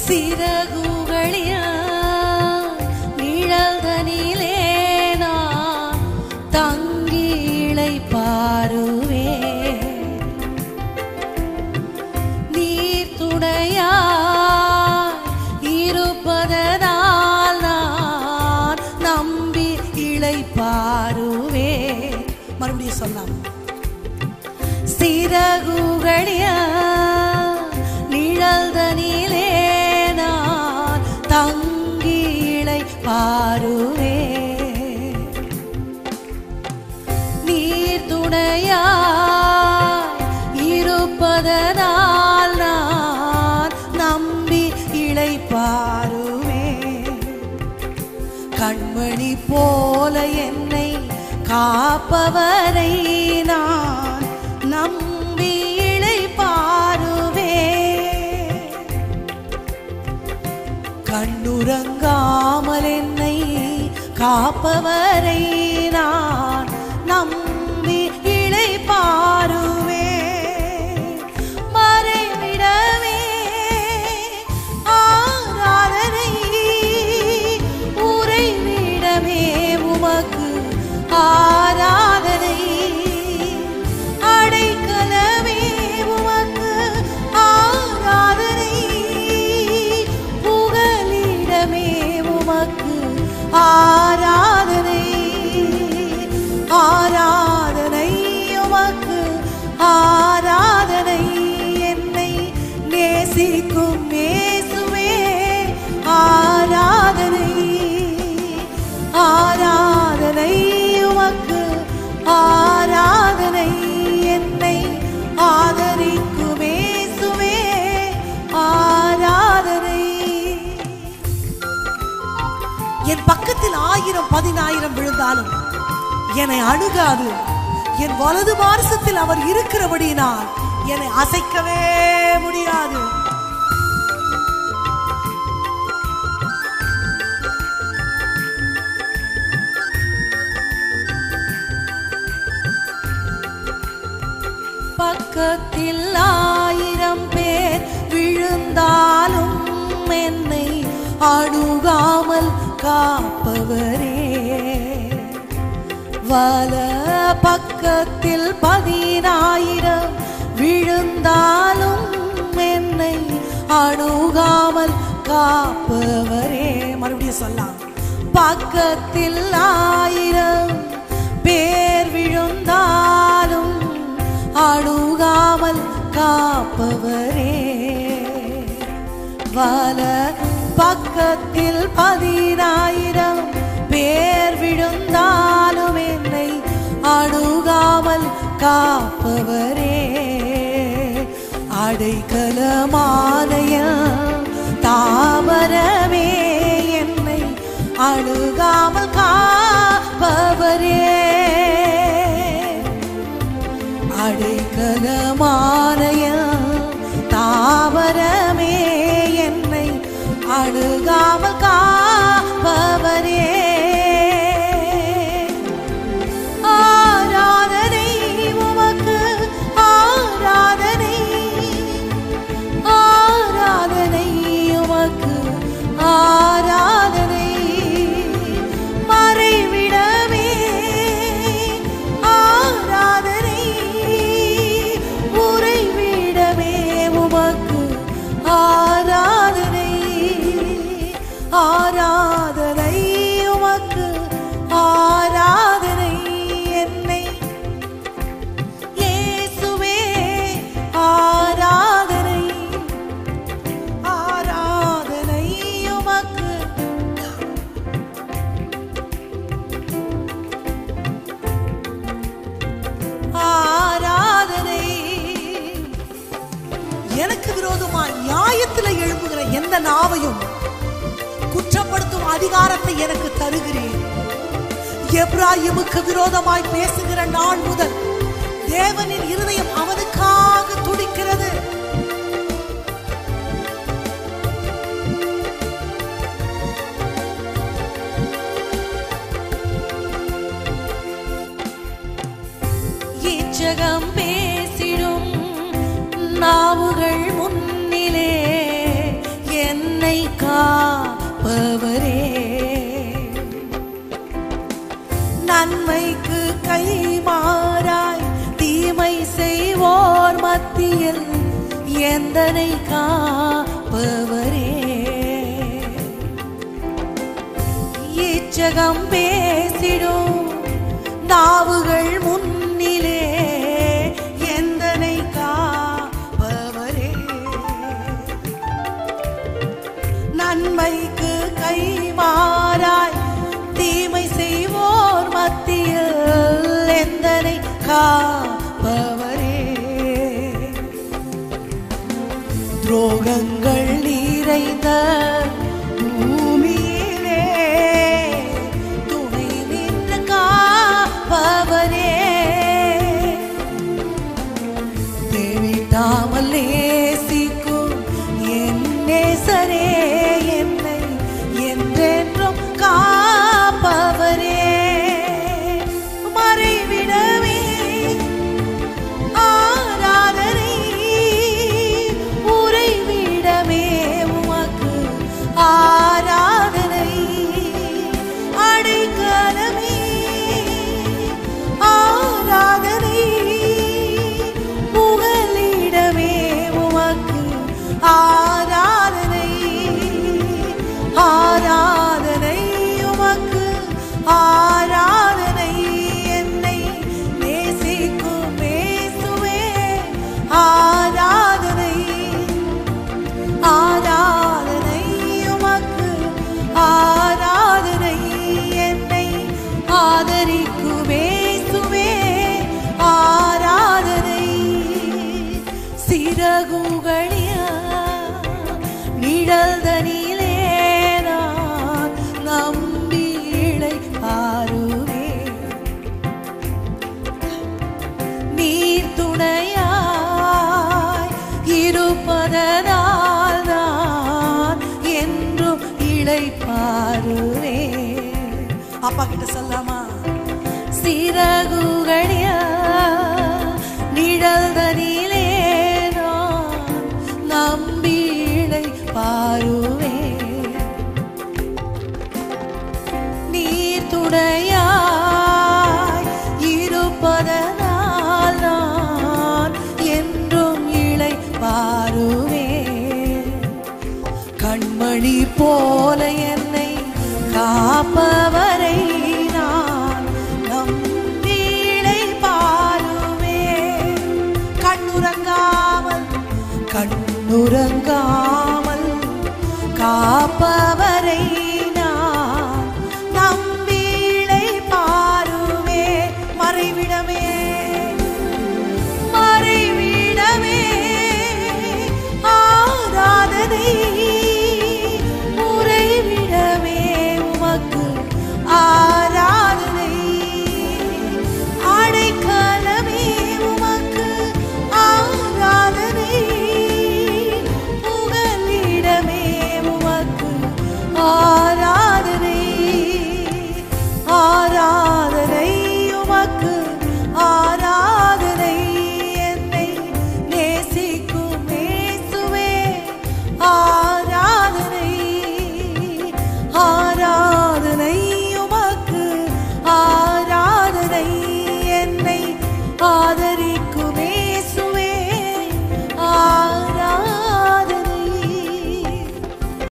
சிறகுகளிய நிழல்தனிலே நான் தங்கீழை பாருவே நீர் துணையா இருப்பதனால் நான் நம்பி இழை பாருவே மறுபடியும் சொல்லலாம் சிறகுகளிய நிழல்தனிலே நான் தங்கீழை பாருவே நீர் துணையா இருப்பதனால் நான் நம்பி இழை பாருவே கண்மணி போல என்னை காப்பவரை நான் நம்பி இழை பாருவே கண்ணுறங்காமல் என்னை காப்பவரை நான் நம்பி இழை பாருவே மறைவிடவே ஆராதனை உறைவிடமே உமக்கு ஆராதனை அடைக்கலமே உமக்கு ஆராதனை புகலிடமே உமக்கு ஆராதனை ஆராதனை உமக்கு ஆராதனை என்னை நேசிக்கும் நேசுவே ஆராதனை ஆராதனை உமக்கு ஆராதனை என்னை ஆதரிக்கும் இயேசுவே ஆராதனை என் பக்கத்தில் ஆயிரம் பதினாயிரம் விழுந்தாலும் என்னை அணுகாது என் வலது மார்சத்தில் அவர் இருக்கிறபடியினால் என்னை அசைக்கவே முடியாது பக்கத்தில் ஆயிரம் பேர் விழுந்தாலும் என்னை அணுகாமல் காப்பவரே வல பக்கத்தில் பதினாயிரம் விழுந்தாலும் என்னை அணுகாமல் காப்பவரே மறுபடியும் சொல்லலாம் பக்கத்தில் ஆயிரம் பேர் விழுந்தாலும் அணுகாமல் காப்பவரே வல பக்கத்தில் பதினாயிரம் பேர் விழுந்தாலும் என்னை அணுகாமல் காப்பவரே அடைக்கலமானய தாமரமே என்னை அணுகாமல் காப்பவரே அடைக்கலமானய தாவரமே என்னை அணுகாமல் காப்பவரே ஆராதனை உமக்கு ஆராதனை ஆராதனை உமக்கு ஆராதனை மறைவிடமே ஆராதனை உறைவிடமே உமக்கு ஆராதனை ஆராதனை உமக்கு ஆராதனை என்னை இயேசுவே ஆராதனை ஆராதனை உமக்கு ஆராதனை எனக்கு விரோதமா நியாயத்துல எழும்புகிற எந்த நாவையும் குற்றப்படுத்தும் அதிகாரத்தை எனக்கு தருகிறேன் எப்ராயிமுக்கு விரோதமாய் பேசுகிற நாள் முதல் தேவனின் இருதயம் அவனுக்காக துடிக்கிறது இச்சகம் பேசிடும் நாவுகள் முன்னிலே என்னை நன்மைக்கு கை மாறாய் தீமை செய்வோர் மத்தியில் எந்தனை காப்பவரே இச்சகம் பேசிடும் நாவுகள் முன்னிலே எந்தனை காப்பவரே நன்மைக்கு கை மாறாய் தீமை செய்வோர் மத்தியில் எந்தனை காப்பவரே துரோகங்கள் நிறைந்த பூமியிலே துணை நின்று காப்பவரே தேவிட்டாமல் நேசிக்கும் என் நேசரே என்னை என்றென்றும் காப்பவரே மறைவிடவே ஆராதனை உறைவிடமே உமக்கு ஆராதனை அடைக்கலமே ஆராதனை புகலிடமே உமக்கு ஆராதனை ஆராதனை உமக்கு ஆராதனை என்னை நேசிக்கும் இயேசுவே ஆராதனை ஆராதனை உமக்கு ஆராதனை என்னை ஆதரிக்கும் இயேசுவே ஆராதனை சிறகுகளிய நிழல்தனிலே நான் நம்பி இளைப்பாருவேன் நீர் துணையாய் இருப்பதனால் நான் என்றும் இளைப்பாருவே அப்பா கிட்ட சொல்லாமா சிறகுகளிய நிழல்தனிலே நான் நம்பி இளைப்பாருவே நீர் துணையாய் இருப்பதனால் நான் என்றும் இளை பாருவேன் கண்மணி போல என்னை காப்பவரை நான் நம்பீழை பாருவேன் கண்ணுறங்காமல் கண்ணுறங்காமல்